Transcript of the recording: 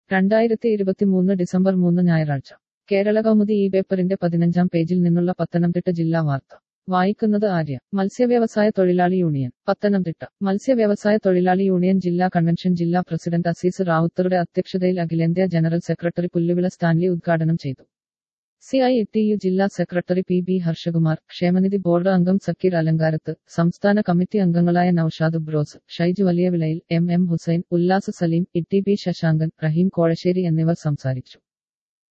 രണ്ടായിരത്തി ഇരുപത്തിമൂന്ന് ഡിസംബർ മൂന്ന് ഞായറാഴ്ച കേരള കൗമുദി ഈ പേപ്പറിന്റെ പതിനഞ്ചാം പേജിൽ നിന്നുള്ള പത്തനംതിട്ട ജില്ലാ വാർത്ത വായിക്കുന്നത് ആര്യ മത്സ്യവ്യവസായ തൊഴിലാളി യൂണിയൻ പത്തനംതിട്ട മത്സ്യവ്യവസായ തൊഴിലാളി യൂണിയൻ ജില്ലാ കൺവെൻഷൻ ജില്ലാ പ്രസിഡന്റ് അസീസ് റാവുത്തറുടെ അധ്യക്ഷതയിൽ അഖിലേന്ത്യാ ജനറൽ സെക്രട്ടറി പുല്ലുവിള സ്റ്റാൻലി ഉദ്ഘാടനം ചെയ്തു സി ഐ ടി യു ജില്ലാ സെക്രട്ടറി പി ബി ഹർഷകുമാർ ക്ഷേമനിധി ബോർഡ് അംഗം സക്കീർ അലങ്കാരത്ത് സംസ്ഥാന കമ്മിറ്റി അംഗങ്ങളായ Noushad Bros Shaiju Valiyavilayil M M Hussain Ullas Saleem E T B Sasankan Rahim Kozhassery എന്നിവർ സംസാരിച്ചു